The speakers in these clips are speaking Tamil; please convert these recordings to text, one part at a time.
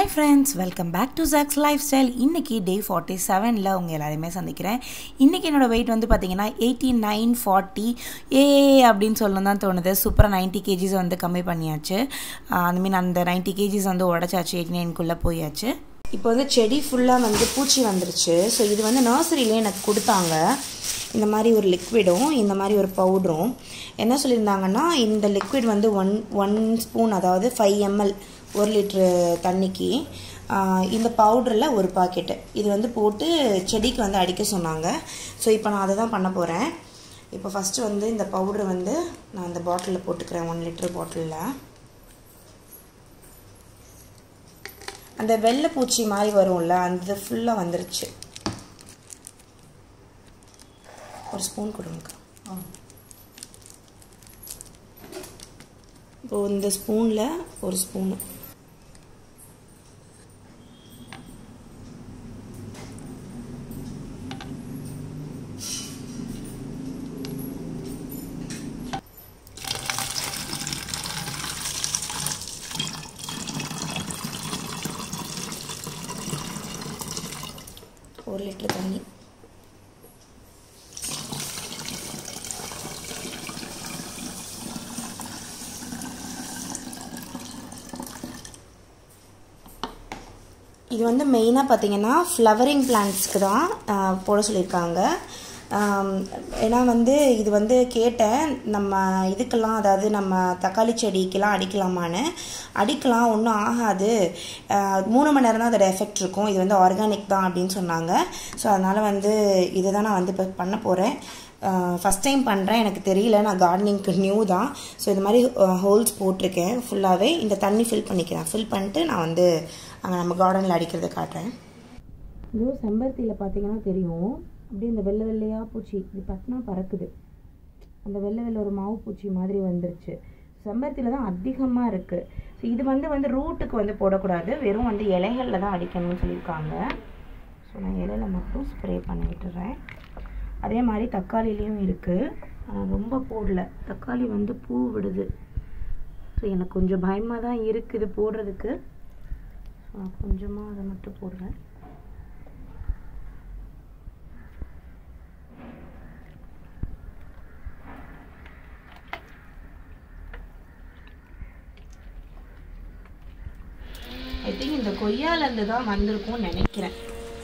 hi friends welcome back to Jack's lifestyle இன்றைக்கி டே ஃபார்ட்டி செவனில் உங்கள் எல்லாரையுமே சந்திக்கிறேன் இன்றைக்கி என்னோடய வெயிட் வந்து பார்த்தீங்கன்னா எயிட்டி நைன் ஃபார்ட்டி ஏ அப்படின்னு சொல்லணும் தான் தோணுது சூப்பராக நைன்ட்டி கேஜிஸ் வந்து கம்மி பண்ணியாச்சு அந்த மீன் அந்த நைன்ட்டி கேஜிஸ் வந்து உடச்சாச்சு எயிட்டி நைன்குள்ளே போயாச்சு இப்போ வந்து செடி ஃபுல்லாக வந்து பூச்சி வந்துருச்சு ஸோ இது வந்து நர்சரியிலே எனக்கு கொடுத்தாங்க இந்த மாதிரி ஒரு லிக்விடும் இந்த மாதிரி ஒரு பவுடரும் என்ன சொல்லியிருந்தாங்கன்னா இந்த லிக்விட் வந்து ஒன் ஒன் ஸ்பூன் அதாவது ஃபைவ் எம்எல் ஒரு லிட்ரு தண்ணிக்கு இந்த பவுடரில் ஒரு பாக்கெட்டு இது வந்து போட்டு செடிக்கு வந்து அடிக்க சொன்னாங்க ஸோ இப்போ நான் அதை தான் பண்ண போகிறேன் இப்போ ஃபஸ்ட்டு வந்து இந்த பவுடர் வந்து நான் இந்த பாட்டிலில் போட்டுக்கிறேன் ஒன் லிட்டர் பாட்டிலில் அந்த வெள்ளை பூச்சி மாதிரி வரும்ல அந்த ஃபுல்லாக வந்துருச்சு ஒரு ஸ்பூன் கொடுங்க இப்போ இந்த ஸ்பூனில் ஒரு ஸ்பூனு ஒரு லிட்டர் தண்ணி இது வந்து மெயினாக பார்த்தீங்கன்னா ஃப்ளவரிங் பிளான்ட்ஸ்க்கு தான் போட சொல்லியிருக்காங்க ஏன்னா வந்து இது வந்து கேட்டேன் நம்ம இதுக்கெல்லாம் அதாவது நம்ம தக்காளி செடிக்கெல்லாம் அடிக்கலாமான்னு அடிக்கலாம் ஒன்றும் ஆகாது மூணு மணி நேரம் தான் அதோட எஃபெக்ட் இருக்கும் இது வந்து ஆர்கானிக் தான் அப்படின்னு சொன்னாங்க ஸோ அதனால் வந்து இதை தான் நான் வந்து இப்போ பண்ண போகிறேன் ஃபஸ்ட் டைம் பண்ணுறேன் எனக்கு தெரியல நான் கார்டனிங்க்கு நியூ தான் ஸோ இது மாதிரி ஹோல்ஸ் போட்டிருக்கேன் ஃபுல்லாகவே இந்த தண்ணி ஃபில் பண்ணிக்கிறேன் ஃபில் பண்ணிட்டு நான் வந்து அங்கே நம்ம கார்டனில் அடிக்கிறத காட்டுறேன் இதோ செம்பருத்தியில் பார்த்தீங்கன்னா தெரியும் அப்படியே இந்த வெள்ளை வெள்ளையாக பூச்சி இது பட்டினா பறக்குது அந்த வெள்ளை வெள்ளை ஒரு மாவு பூச்சி மாதிரி வந்துருச்சு செம்பருத்தியில் தான் அதிகமாக இருக்குது ஸோ இது வந்து வந்து ரூட்டுக்கு வந்து போடக்கூடாது வெறும் வந்து இலைகளில் தான் அடிக்கணும்னு சொல்லியிருக்காங்க ஸோ நான் இலையில மட்டும் ஸ்ப்ரே பண்ணி விட்டுறேன் அதே மாதிரி தக்காளிலையும் இருக்குது ஆனால் ரொம்ப போடல தக்காளி வந்து பூ விடுது ஸோ எனக்கு கொஞ்சம் பயமாக தான் இருக்குது போடுறதுக்கு ஸோ நான் கொஞ்சமாக அதை மட்டும் போடுறேன் ஐ திங்க் இந்த கொய்யாலேருந்து தான் வந்திருக்கும்னு நினைக்கிறேன்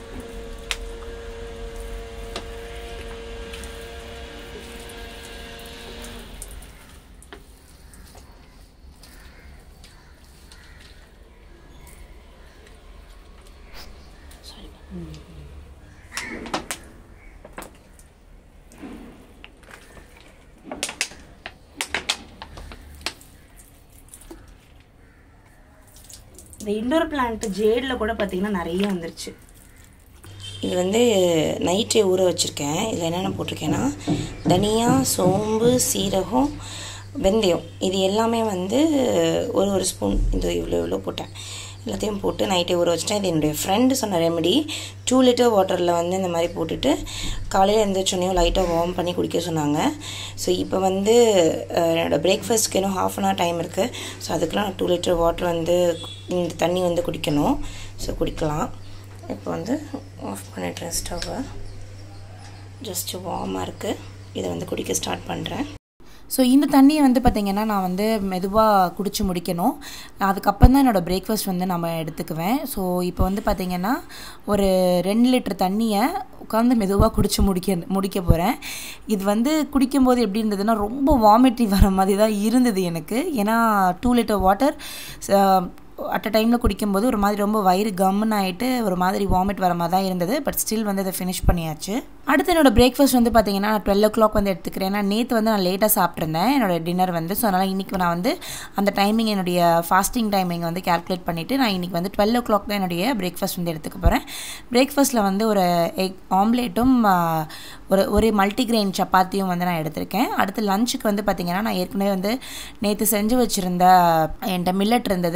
இந்த இண்டோர் பிளான்ட் ஜேடில் கூட பார்த்தீங்கன்னா நிறைய வந்துருச்சு இது வந்து நைட்டே ஊற வச்சுருக்கேன் இதில் என்னென்ன போட்டிருக்கேன்னா தனியா சோம்பு சீரகம் வெந்தயம் இது எல்லாமே வந்து ஒரு ஒரு ஸ்பூன் இந்த இவ்வளோ இவ்வளோ போட்டேன் எல்லாத்தையும் போட்டு நைட்டே ஊற வச்சுட்டேன் இது என்னுடைய ஃப்ரெண்டு சொன்ன ரெமெடி டூ லிட்டர் வாட்டரில் வந்து இந்த மாதிரி போட்டுட்டு காலையில் எழுந்திரிச்சோன்னையும் லைட்டாக வார்ம் பண்ணி குடிக்க சொன்னாங்க ஸோ இப்போ வந்து என்னோடய பிரேக்ஃபாஸ்ட்க்கு இன்னும் ஹாஃப் அன் ஹவர் டைம் இருக்குது ஸோ அதுக்கெலாம் நான் டூ லிட்டர் வாட்டர் வந்து இந்த தண்ணி வந்து குடிக்கணும் ஸோ குடிக்கலாம் இப்போ வந்து ஆஃப் பண்ணிடுறேன் ஸ்டவ்வை ஜஸ்ட்டு வார்மாக இருக்குது இதை வந்து குடிக்க ஸ்டார்ட் பண்ணுறேன் ஸோ இந்த தண்ணியை வந்து பார்த்திங்கன்னா நான் வந்து மெதுவாக குடிச்சு முடிக்கணும் அதுக்கப்புறம் தான் என்னோடய பிரேக்ஃபாஸ்ட் வந்து நம்ம எடுத்துக்குவேன் ஸோ இப்போ வந்து பார்த்திங்கன்னா ஒரு ரெண்டு லிட்டர் தண்ணியை உட்காந்து மெதுவாக குடிச்சு முடிக்க முடிக்க போகிறேன் இது வந்து குடிக்கும்போது எப்படி இருந்ததுன்னா ரொம்ப வாமிட்டி வர மாதிரி தான் இருந்தது எனக்கு ஏன்னா two litre water at a டைமில் குடிக்கும்போது ஒரு மாதிரி ரொம்ப வயிறு கம்முன்னு ஆகிட்டு ஒரு மாதிரி வாமிட் வர மாதிரி தான் இருந்தது பட் ஸ்டில் வந்து அதை ஃபினிஷ் பண்ணியாச்சு அடுத்து என்னோடய பிரேக்ஃபாஸ்ட் வந்து பார்த்தீங்கன்னா நான் டுவெல் ஓ கிளாக் வந்து எடுத்துக்கிறேன் ஏன்னா நேற்று வந்து நான் லேட்டாக சாப்பிட்ருந்தேன் என்னோடய டின்னர் வந்து ஸோ அதனால் இன்றைக்கி நான் வந்து அந்த டைமிங் என்னுடைய ஃபாஸ்டிங் டைமிங் வந்து கேல்குலேட் பண்ணிவிட்டு நான் இன்றைக்கி வந்து டுவெல் ஓ கிளாக் தான் என்னுடைய பிரேக்ஃபாஸ்ட் வந்து எடுத்துக்க போகிறேன் பிரேக்ஃபாஸ்ட்டில் வந்து ஒரு எக் ஆம்லேட்டும் ஒரு ஒரு மல்டிக்ரெயின் சப்பாத்தியும் வந்து நான் எடுத்திருக்கேன் அடுத்து லஞ்சுக்கு வந்து பார்த்திங்கன்னா நான் ஏற்கனவே வந்து நேற்று செஞ்சு வச்சுருந்த என்கிட்ட மில்லட் இருந்தது மில்லட் ரைஸ்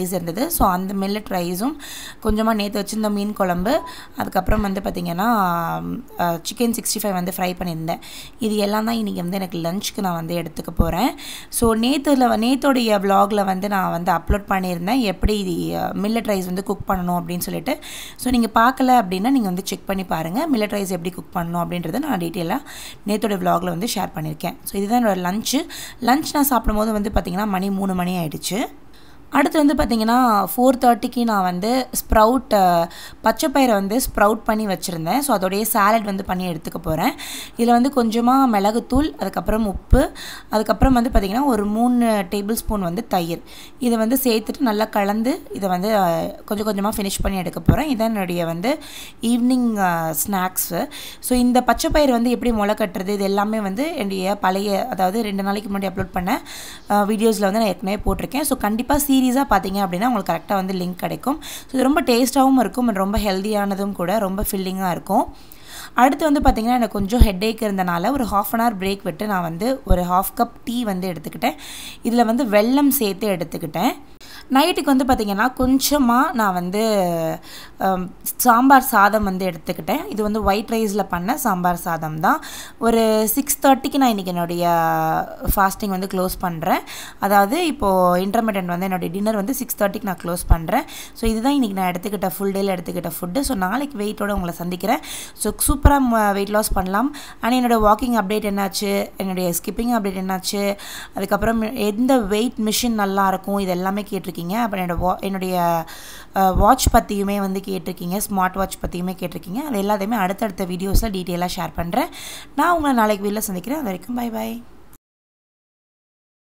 ரைஸ் இருந்தது ஸோ அந்த மில்லட் ரைஸும் கொஞ்சமாக நேற்று வச்சுருந்த மீன் குழம்பு அதுக்கப்புறம் வந்து பார்த்திங்கன்னா சிக்கன் சிக்ஸ்டி ஃபைவ் வந்து ஃப்ரை பண்ணியிருந்தேன் இது எல்லாம் தான் இன்றைக்கி வந்து எனக்கு லஞ்சுக்கு நான் வந்து எடுத்துக்க போகிறேன் ஸோ நேற்றுல நேத்தோடைய வ்ளாகில் வந்து நான் வந்து அப்லோட் பண்ணியிருந்தேன் எப்படி மில்லட் ரைஸ் வந்து குக் பண்ணணும் அப்படின்னு சொல்லிட்டு ஸோ நீங்கள் பார்க்கல அப்படின்னா நீங்கள் வந்து செக் பண்ணி பாருங்கள் மில்லட் ரைஸ் எப்படி குக் பண்ணணும் அப்படின்றத நான் டீட்டெயிலாக நேத்தோட வ்ளாகில் வந்து ஷேர் பண்ணியிருக்கேன் ஸோ இதுதான் என்னோடய லஞ்சு லஞ்ச் நான் சாப்பிடும்போது வந்து பார்த்திங்கன்னா மணி மூணு மணி ஆயிடுச்சு அடுத்து வந்து பார்த்திங்கன்னா ஃபோர் தேர்ட்டிக்கு நான் வந்து ஸ்ப்ரவுட் பச்சைப்பயிரை வந்து ஸ்ப்ரவுட் பண்ணி வச்சுருந்தேன் ஸோ அதோடைய சாலட் வந்து பண்ணி எடுத்துக்க போகிறேன் இதில் வந்து கொஞ்சமாக மிளகுத்தூள் அதுக்கப்புறம் உப்பு அதுக்கப்புறம் வந்து பார்த்திங்கன்னா ஒரு மூணு டேபிள் ஸ்பூன் வந்து தயிர் இதை வந்து சேர்த்துட்டு நல்லா கலந்து இதை வந்து கொஞ்சம் கொஞ்சமாக ஃபினிஷ் பண்ணி எடுக்க போகிறேன் இதான் என்னுடைய வந்து ஈவினிங் ஸ்நாக்ஸு ஸோ இந்த பச்சைப்பயிர் வந்து எப்படி முளை கட்டுறது இது எல்லாமே வந்து என்னுடைய பழைய அதாவது ரெண்டு நாளைக்கு முன்னாடி அப்லோட் பண்ண வீடியோஸில் வந்து நான் ஏற்கனவே போட்டிருக்கேன் ஸோ கண்டிப்பாக சீரியஸாக பார்த்தீங்க அப்படின்னா உங்களுக்கு கரெக்டாக வந்து லிங்க் கிடைக்கும் ஸோ இது ரொம்ப டேஸ்ட்டாகவும் இருக்கும் ரொம்ப ஹெல்த்தியானதும் கூட ரொம்ப ஃபில்லிங்காக இருக்கும் அடுத்து வந்து பார்த்திங்கன்னா எனக்கு கொஞ்சம் ஹெட்டேக் இருந்தனால ஒரு ஹாஃப் அன் ஹவர் பிரேக் விட்டு நான் வந்து ஒரு ஹாஃப் கப் டீ வந்து எடுத்துக்கிட்டேன் இதில் வந்து வெல்லம் சேர்த்து எடுத்துக்கிட்டேன் நைட்டுக்கு வந்து பார்த்திங்கன்னா கொஞ்சமாக நான் வந்து சாம்பார் சாதம் வந்து எடுத்துக்கிட்டேன் இது வந்து ஒயிட் ரைஸில் பண்ண சாம்பார் சாதம் தான் ஒரு சிக்ஸ் தேர்ட்டிக்கு நான் இன்றைக்கி என்னுடைய ஃபாஸ்டிங் வந்து க்ளோஸ் பண்ணுறேன் அதாவது இப்போது இன்டர்மீடியன்ட் வந்து என்னுடைய டின்னர் வந்து சிக்ஸ் தேர்ட்டிக்கு நான் க்ளோஸ் பண்ணுறேன் ஸோ இதுதான் இன்றைக்கி நான் எடுத்துக்கிட்ட ஃபுல் டேயில் எடுத்துக்கிட்ட ஃபுட்டு ஸோ நாளைக்கு வெயிட்டோட உங்களை சந்திக்கிறேன் ஸோ சூப்பராக வெயிட் லாஸ் பண்ணலாம் ஆனால் என்னோடய வாக்கிங் அப்டேட் என்னாச்சு என்னுடைய ஸ்கிப்பிங் அப்டேட் என்னாச்சு அதுக்கப்புறம் எந்த வெயிட் மிஷின் நல்லாயிருக்கும் இது எல்லாமே கேட்டிருக்கீங்க அப்புறம் என்னோட வா என்னுடைய வாட்ச் பற்றியுமே வந்து கேட்டிருக்கீங்க ஸ்மார்ட் வாட்ச் பற்றியுமே கேட்டிருக்கீங்க அது எல்லாத்தையுமே அடுத்தடுத்த வீடியோஸில் டீட்டெயிலாக ஷேர் பண்ணுறேன் நான் உங்களை நாளைக்கு வீட்டில் சந்திக்கிறேன் அது வரைக்கும் பை பாய்